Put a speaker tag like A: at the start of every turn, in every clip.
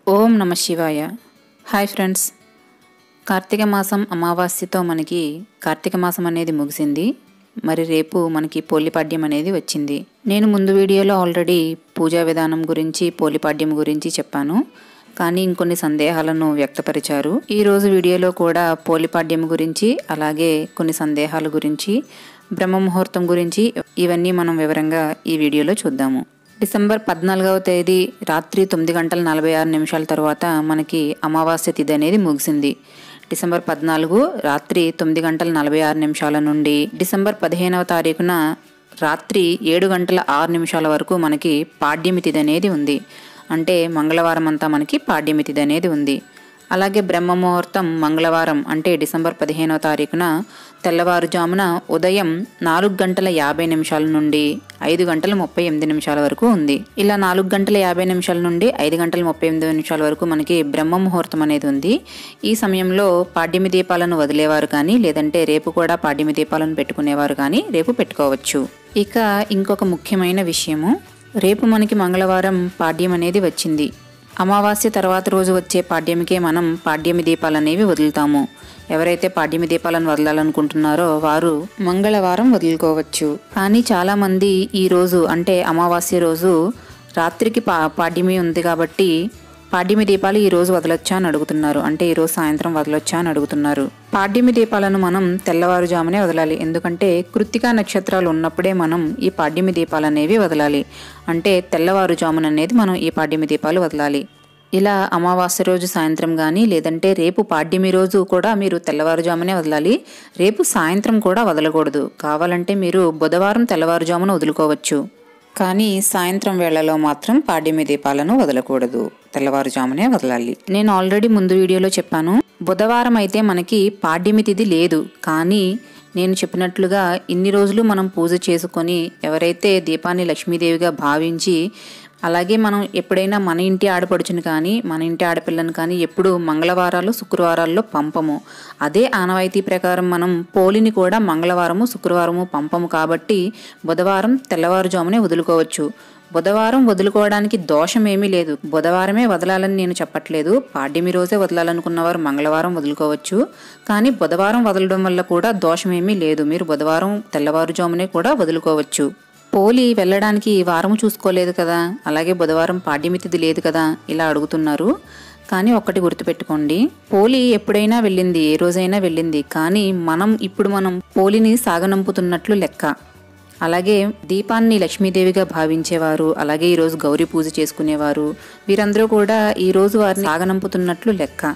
A: ఓం నమ శివాయ hi friends Karthika మాసం అమావాస్యతో మనకి కార్తీక మాసం అనేది ముగిసింది మరి రేపు మనకి పోలిపాడ్యం అనేది వచ్చింది నేను ముందు వీడియోలో ఆల్రెడీ పూజా విధానం గురించి పోలిపాడ్యం గురించి చెప్పాను కానీ ఇంకొన్ని సందేహాలను వ్యక్తపరిచారు ఈ రోజు వీడియోలో కూడా పోలిపాడ్యం గురించి అలాగే కొన్ని సందేహాల గురించి బ్రహ్మ ముహూర్తం గురించి ఇవన్నీ మనం వివరంగా ఈ వీడియోలో చూద్దాము డిసెంబర్ పద్నాలుగవ తేదీ రాత్రి తొమ్మిది గంటల నలభై ఆరు నిమిషాల తర్వాత మనకి అమావాస్య తిథి అనేది ముగిసింది డిసెంబర్ పద్నాలుగు రాత్రి తొమ్మిది గంటల నలభై ఆరు నిమిషాల నుండి డిసెంబర్ పదిహేనవ తారీఖున రాత్రి ఏడు గంటల ఆరు నిమిషాల వరకు మనకి పాడ్యమి తిథి అనేది ఉంది అంటే మంగళవారం అంతా మనకి పాడ్యమి తిథి అనేది ఉంది అలాగే బ్రహ్మ ముహూర్తం మంగళవారం అంటే డిసెంబర్ పదిహేనవ తారీఖున తెల్లవారుజామున ఉదయం నాలుగు గంటల యాభై నిమిషాల నుండి ఐదు గంటల ముప్పై ఎనిమిది నిమిషాల వరకు ఉంది ఇలా నాలుగు గంటల యాభై నిమిషాల నుండి ఐదు గంటల ముప్పై ఎనిమిది నిమిషాల వరకు మనకి బ్రహ్మ ముహూర్తం అనేది ఉంది ఈ సమయంలో పాడ్యమి దీపాలను వదిలేవారు కానీ లేదంటే రేపు కూడా పాడ్యమి దీపాలను పెట్టుకునేవారు కానీ రేపు పెట్టుకోవచ్చు ఇక ఇంకొక ముఖ్యమైన విషయము రేపు మనకి మంగళవారం పాడ్యం అనేది వచ్చింది అమావాస్య తర్వాత రోజు వచ్చే పాడ్యమికే మనం పాడ్యమి దీపాలు అనేవి వదులుతాము ఎవరైతే పాడ్యమి దీపాలను వదలాలనుకుంటున్నారో వారు మంగళవారం వదులుకోవచ్చు కానీ చాలామంది ఈ రోజు అంటే అమావాస్య రోజు రాత్రికి పా పాడ్యమి ఉంది కాబట్టి పాడ్యమి దీపాలు ఈ రోజు వదలొచ్చా అని అడుగుతున్నారు అంటే ఈ రోజు సాయంత్రం వదలొచ్చా అని అడుగుతున్నారు పాడ్యమి దీపాలను మనం తెల్లవారుజామునే వదలాలి ఎందుకంటే కృత్తికా నక్షత్రాలు ఉన్నప్పుడే మనం ఈ పాడ్యమి దీపాలు అనేవి వదలాలి అంటే తెల్లవారుజామున అనేది మనం ఈ పాడ్యమి దీపాలు వదలాలి ఇలా అమావాస్య రోజు సాయంత్రం కానీ లేదంటే రేపు పాడ్యమి రోజు కూడా మీరు తెల్లవారుజామునే వదలాలి రేపు సాయంత్రం కూడా వదలకూడదు కావాలంటే మీరు బుధవారం తెల్లవారుజామున వదులుకోవచ్చు కానీ సాయంత్రం వేళలో మాత్రం పాడ్యమి దీపాలను వదలకూడదు తెల్లవారుజామునే వదలాలి నేను ఆల్రెడీ ముందు వీడియోలో చెప్పాను బుధవారం అయితే మనకి పాడ్యమి తిథి లేదు కానీ నేను చెప్పినట్లుగా ఇన్ని రోజులు మనం పూజ చేసుకొని ఎవరైతే దీపాన్ని లక్ష్మీదేవిగా భావించి అలాగే మనం ఎప్పుడైనా మన ఇంటి ఆడపడుచుని కానీ మన ఇంటి ఆడపిల్లని కానీ ఎప్పుడు మంగళవారాలు శుక్రవారాల్లో పంపము అదే ఆనవాయితీ ప్రకారం మనం పోలిని కూడా మంగళవారము శుక్రవారము పంపము కాబట్టి బుధవారం తెల్లవారుజామునే వదులుకోవచ్చు బుధవారం వదులుకోవడానికి దోషం ఏమీ లేదు బుధవారమే వదలాలని నేను చెప్పట్లేదు పాడ్యమి రోజే వదలాలనుకున్నవారు మంగళవారం వదులుకోవచ్చు కానీ బుధవారం వదలడం వల్ల కూడా దోషం ఏమీ లేదు మీరు బుధవారం తెల్లవారుజామునే కూడా వదులుకోవచ్చు పోలి వెళ్ళడానికి ఈ వారం చూసుకోలేదు కదా అలాగే బుధవారం పాడ్యమి తిథి లేదు కదా ఇలా అడుగుతున్నారు కానీ ఒక్కటి గుర్తుపెట్టుకోండి పోలి ఎప్పుడైనా వెళ్ళింది ఏ రోజైనా వెళ్ళింది కానీ మనం ఇప్పుడు మనం పోలిని సాగనంపుతున్నట్లు లెక్క అలాగే దీపాన్ని లక్ష్మీదేవిగా భావించేవారు అలాగే ఈరోజు గౌరీ పూజ చేసుకునేవారు వీరందరూ కూడా ఈరోజు వారిని సాగనంపుతున్నట్లు లెక్క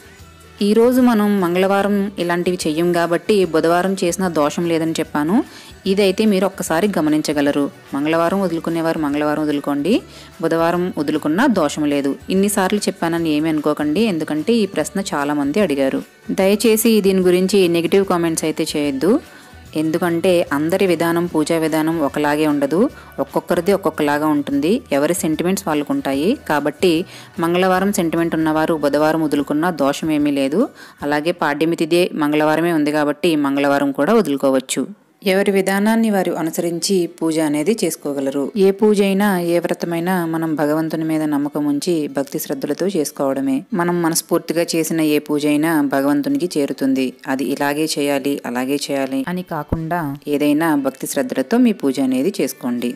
A: ఈరోజు మనం మంగళవారం ఇలాంటివి చెయ్యం కాబట్టి బుధవారం చేసిన దోషం లేదని చెప్పాను ఇదైతే మీరు ఒక్కసారి గమనించగలరు మంగళవారం వదులుకునేవారు మంగళవారం వదులుకోండి బుధవారం వదులుకున్నా దోషం లేదు ఇన్నిసార్లు చెప్పానని ఏమీ అనుకోకండి ఎందుకంటే ఈ ప్రశ్న చాలామంది అడిగారు దయచేసి దీని గురించి నెగిటివ్ కామెంట్స్ అయితే చేయొద్దు ఎందుకంటే అందరి విధానం పూజా విధానం ఒకలాగే ఉండదు ఒక్కొక్కరిది ఒక్కొక్కలాగా ఉంటుంది ఎవరి సెంటిమెంట్స్ వాళ్ళకు ఉంటాయి కాబట్టి మంగళవారం సెంటిమెంట్ ఉన్నవారు బుధవారం వదులుకున్న దోషం ఏమీ లేదు అలాగే పాడ్యమి తిథి మంగళవారమే ఉంది కాబట్టి మంగళవారం కూడా వదులుకోవచ్చు ఎవరి విధానాన్ని వారు అనుసరించి పూజ అనేది చేసుకోగలరు ఏ పూజ అయినా ఏ వ్రతమైనా మనం భగవంతుని మీద నమ్మకం ఉంచి భక్తి శ్రద్ధలతో చేసుకోవడమే మనం మనస్ఫూర్తిగా చేసిన ఏ పూజ అయినా భగవంతునికి చేరుతుంది అది ఇలాగే చేయాలి అలాగే చేయాలి అని కాకుండా ఏదైనా భక్తి శ్రద్ధలతో మీ పూజ అనేది చేసుకోండి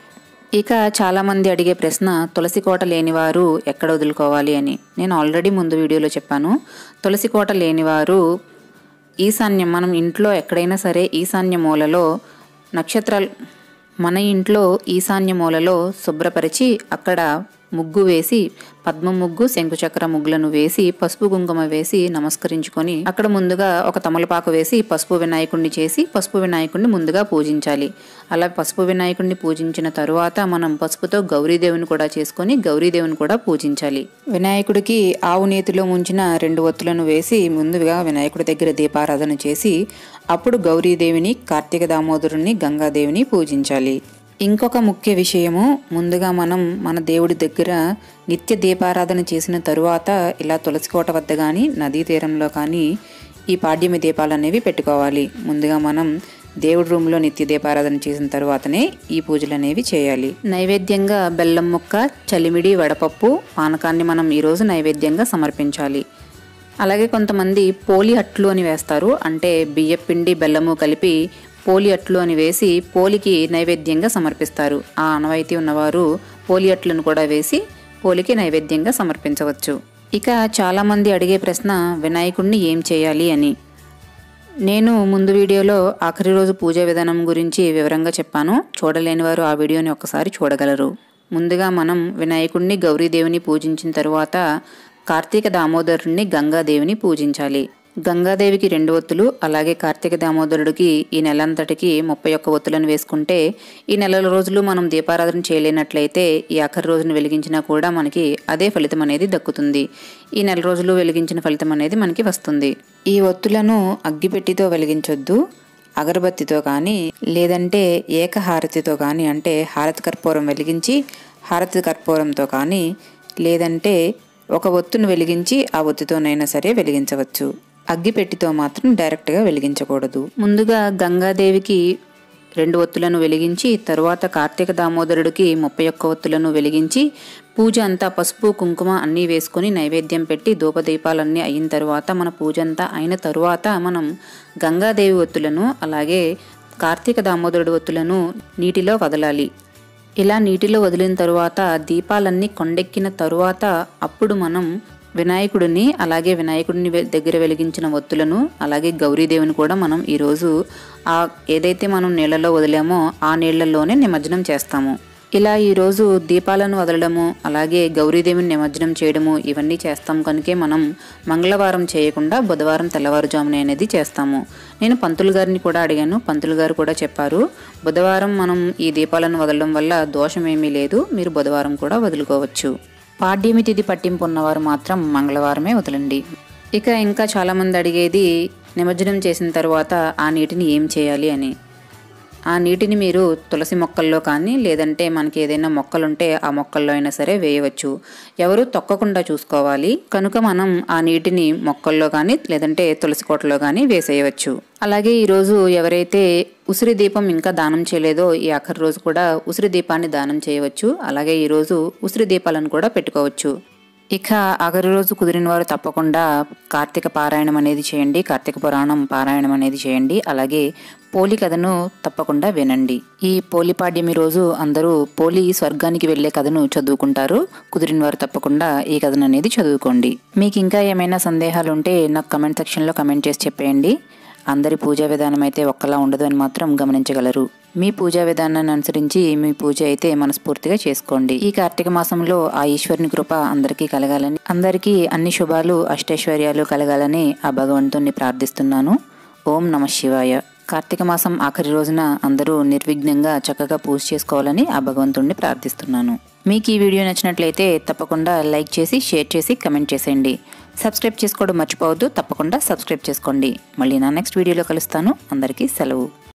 A: ఇక చాలామంది అడిగే ప్రశ్న తులసి కోట లేనివారు ఎక్కడ వదులుకోవాలి అని నేను ఆల్రెడీ ముందు వీడియోలో చెప్పాను తులసి కోట లేనివారు ఈశాన్యం మనం ఇంట్లో ఎక్కడైనా సరే ఈశాన్య మూలలో నక్షత్రాలు మన ఇంట్లో ఈశాన్య మూలలో శుభ్రపరిచి అక్కడ ముగ్గు వేసి పద్మ ముగ్గు శంకుచక్ర ముగ్గులను వేసి పసుపు కుంకుమ వేసి నమస్కరించుకొని అక్కడ ముందుగా ఒక తమలపాకు వేసి పసుపు వినాయకుడిని చేసి పసుపు వినాయకుడిని ముందుగా పూజించాలి అలా పసుపు వినాయకుడిని పూజించిన తరువాత మనం పసుపుతో గౌరీదేవుని కూడా చేసుకొని గౌరీదేవుని కూడా పూజించాలి వినాయకుడికి ఆవు నేతిలో ముంచిన రెండు ఒత్తులను వేసి ముందుగా వినాయకుడి దగ్గర దీపారాధన చేసి అప్పుడు గౌరీదేవిని కార్తీక దామోదరుని గంగాదేవిని పూజించాలి ఇంకొక ముఖ్య విషయము ముందుగా మనం మన దేవుడి దగ్గర నిత్య దీపారాధన చేసిన తరువాత ఇలా తులసికోట వద్ద కానీ నదీ తీరంలో కానీ ఈ పాడ్యమి దీపాలు అనేవి పెట్టుకోవాలి ముందుగా మనం దేవుడి రూమ్లో నిత్య దీపారాధన చేసిన తర్వాతనే ఈ పూజలు అనేవి చేయాలి నైవేద్యంగా బెల్లం ముక్క చలిమిడి వడపప్పు పానకాన్ని మనం ఈరోజు నైవేద్యంగా సమర్పించాలి అలాగే కొంతమంది పోలి అట్లు అని వేస్తారు అంటే బియ్యపిండి బెల్లము కలిపి పోలి అట్లు అని వేసి పోలికి నైవేద్యంగా సమర్పిస్తారు ఆ ఆనవాయితీ ఉన్నవారు పోలి అట్లను కూడా వేసి పోలికి నైవేద్యంగా సమర్పించవచ్చు ఇక చాలామంది అడిగే ప్రశ్న వినాయకుడిని ఏం చేయాలి అని నేను ముందు వీడియోలో ఆఖరి రోజు పూజా విధానం గురించి వివరంగా చెప్పాను చూడలేని వారు ఆ వీడియోని ఒకసారి చూడగలరు ముందుగా మనం వినాయకుడిని గౌరీదేవిని పూజించిన తరువాత కార్తీక దామోదరుడిని గంగాదేవిని పూజించాలి గంగాదేవికి రెండు ఒత్తులు అలాగే కార్తీక దామోదరుడికి ఈ నెలంతటికి ముప్పై ఒక్క ఒత్తులను వేసుకుంటే ఈ నెల రోజులు మనం దీపారాధన చేయలేనట్లయితే ఈ ఆఖరి రోజున వెలిగించినా కూడా మనకి అదే ఫలితం అనేది దక్కుతుంది ఈ నెల రోజులు వెలిగించిన ఫలితం అనేది మనకి వస్తుంది ఈ ఒత్తులను అగ్గిపెట్టితో వెలిగించొద్దు అగరబత్తితో కానీ లేదంటే ఏకహారతితో కానీ అంటే హారతి కర్పూరం వెలిగించి హారతి కర్పూరంతో కానీ లేదంటే ఒక ఒత్తును వెలిగించి ఆ ఒత్తితోనైనా సరే వెలిగించవచ్చు అగ్గిపెట్టితో మాత్రం డైరెక్ట్గా వెలిగించకూడదు ముందుగా గంగాదేవికి రెండు ఒత్తులను వెలిగించి తరువాత కార్తీక దామోదరుడికి ముప్పై ఒక్క ఒత్తులను వెలిగించి పూజ అంతా పసుపు కుంకుమ అన్నీ వేసుకొని నైవేద్యం పెట్టి ధూపదీపాలన్నీ అయిన తరువాత మన పూజ అంతా అయిన తరువాత మనం గంగాదేవి ఒత్తులను అలాగే కార్తీక దామోదరుడి ఒత్తులను నీటిలో వదలాలి ఇలా నీటిలో వదిలిన తరువాత దీపాలన్నీ కొండెక్కిన తరువాత అప్పుడు మనం వినాయకుడిని అలాగే వినాయకుడిని వె- దగ్గర వెలిగించిన ఒత్తులను అలాగే గౌరీదేవిని కూడా మనం ఈరోజు ఆ ఏదైతే మనం నీళ్ళలో వదిలామో ఆ నీళ్ళల్లోనే నిమజ్జనం చేస్తాము ఇలా ఈరోజు దీపాలను వదలడము అలాగే గౌరీదేవిని నిమజ్జనం చేయడము ఇవన్నీ చేస్తాం కనుకే మనం మంగళవారం చేయకుండా బుధవారం తెల్లవారుజామున అనేది చేస్తాము నేను పంతులు గారిని కూడా అడిగాను పంతులు గారు కూడా చెప్పారు బుధవారం మనం ఈ దీపాలను వదలడం వల్ల దోషం ఏమీ లేదు మీరు బుధవారం కూడా వదులుకోవచ్చు పాడ్యమి తిథి పట్టింపు ఉన్నవారు మాత్రం మంగళవారమే వదలండి ఇక ఇంకా చాలామంది అడిగేది నిమజ్జనం చేసిన తర్వాత ఆ నీటిని ఏం చేయాలి అని ఆ నీటిని మీరు తులసి మొక్కల్లో కానీ లేదంటే మనకి ఏదైనా మొక్కలుంటే ఆ మొక్కల్లో అయినా సరే వేయవచ్చు ఎవరు తొక్కకుండా చూసుకోవాలి కనుక మనం ఆ నీటిని మొక్కల్లో కానీ లేదంటే తులసి కోటలో కానీ వేసేయవచ్చు అలాగే ఈరోజు ఎవరైతే ఉసిరి దీపం ఇంకా దానం చేయలేదో ఈ ఆఖరి రోజు కూడా ఉసిరి దీపాన్ని దానం చేయవచ్చు అలాగే ఈరోజు ఉసిరి దీపాలను కూడా పెట్టుకోవచ్చు ఇక ఆఖరి రోజు కుదిరిన వారు తప్పకుండా కార్తీక పారాయణం అనేది చేయండి కార్తీక పురాణం పారాయణం అనేది చేయండి అలాగే పోలి కథను తప్పకుండా వినండి ఈ పోలి పాడ్యమి రోజు అందరూ పోలి స్వర్గానికి వెళ్ళే కథను చదువుకుంటారు కుదిరిన వారు తప్పకుండా ఈ కథను అనేది చదువుకోండి మీకు ఇంకా ఏమైనా సందేహాలు ఉంటే నాకు కమెంట్ సెక్షన్లో కమెంట్ చేసి చెప్పేయండి అందరి పూజా విధానం అయితే ఒక్కలా ఉండదు అని మాత్రం గమనించగలరు మీ పూజా విధానాన్ని అనుసరించి మీ పూజ అయితే మనస్ఫూర్తిగా చేసుకోండి ఈ కార్తీక మాసంలో ఆ ఈశ్వరుని కృప అందరికీ కలగాలని అందరికీ అన్ని శుభాలు అష్టైశ్వర్యాలు కలగాలని ఆ భగవంతుణ్ణి ప్రార్థిస్తున్నాను ఓం నమ శివాయ కార్తీక మాసం ఆఖరి రోజున అందరూ నిర్విఘ్నంగా చక్కగా పూజ చేసుకోవాలని ఆ భగవంతుణ్ణి ప్రార్థిస్తున్నాను మీకు ఈ వీడియో నచ్చినట్లయితే తప్పకుండా లైక్ చేసి షేర్ చేసి కమెంట్ చేసేయండి సబ్స్క్రైబ్ చేసుకోవడం మర్చిపోవద్దు తప్పకుండా సబ్స్క్రైబ్ చేసుకోండి మళ్ళీ నా నెక్స్ట్ వీడియోలో కలుస్తాను అందరికీ సెలవు